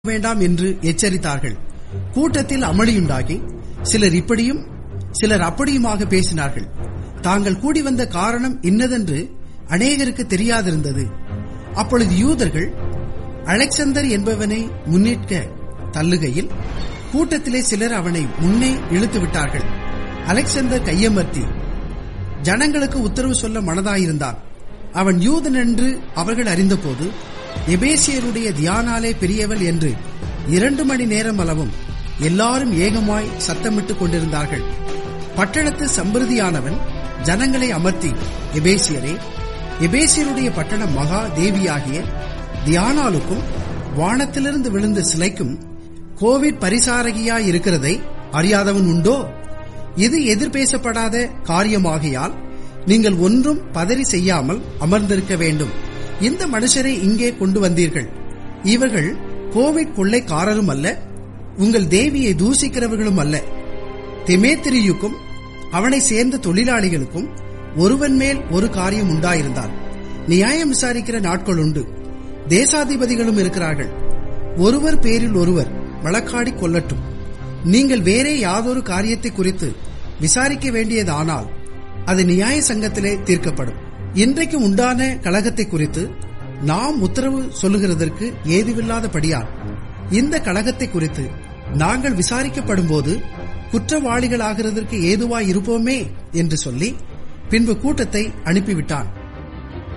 வேண்டாம் என்று எச்சரித்தார்கள் கூட்டத்தில் அமளியுண்டாகி சிலர் இப்படியும் சிலர் அப்படியுமாக பேசினார்கள் தாங்கள் கூடி வந்த காரணம் இன்னதென்று அநேகருக்கு தெரியாதிருந்தது அப்பொழுது யூதர்கள் அலெக்சந்தர் என்பவனை முன்னிற்க தள்ளுகையில் கூட்டத்திலே சிலர் அவனை முன்னே இழுத்து விட்டார்கள் அலெக்சந்தர் கையமர்த்தி ஜனங்களுக்கு உத்தரவு சொல்ல மனதாயிருந்தான் அவன் யூதன் என்று அவர்கள் அறிந்தபோது எபேசியருடைய தியானாலே பெரியவள் என்று இரண்டு மணி நேரம் அளவும் எல்லாரும் ஏகமாய் சத்தமிட்டுக் கொண்டிருந்தார்கள் பட்டணத்து சம்பிரதியானவன் ஜனங்களை அமர்த்தி எபேசியரே எபேசியருடைய பட்டணம் மகா தேவியாகிய தியானாலுக்கும் வானத்திலிருந்து விழுந்த சிலைக்கும் கோவிட் பரிசாரகியாய் இருக்கிறதை அறியாதவன் உண்டோ இது எதிர்பேசப்படாத காரியமாகையால் நீங்கள் ஒன்றும் பதறி செய்யாமல் அமர்ந்திருக்க வேண்டும் இந்த மனுஷரை இங்கே கொண்டு வந்தீர்கள் இவர்கள் கோவிட் கொள்ளைக்காரரும் அல்ல உங்கள் தேவியை தூசிக்கிறவர்களும் அல்ல தெமேத்திரியுக்கும் அவனை சேர்ந்த தொழிலாளிகளுக்கும் ஒருவன் மேல் ஒரு காரியம் உண்டாயிருந்தால் நியாயம் விசாரிக்கிற நாட்கள் உண்டு தேசாதிபதிகளும் இருக்கிறார்கள் ஒருவர் பேரில் ஒருவர் வழக்காடி கொள்ளட்டும் நீங்கள் வேறே யாதொரு காரியத்தை குறித்து விசாரிக்க வேண்டியதானால் அது நியாய சங்கத்திலே தீர்க்கப்படும் இன்றைக்கு உண்டான கழகத்தை குறித்து நாம் உத்தரவு சொல்லுகிறதற்கு ஏதுவில்லாதபடியால் இந்த கழகத்தை குறித்து நாங்கள் விசாரிக்கப்படும் போது குற்றவாளிகளாகிறதற்கு ஏதுவாய் இருப்போமே என்று சொல்லி பின்பு கூட்டத்தை அனுப்பிவிட்டான்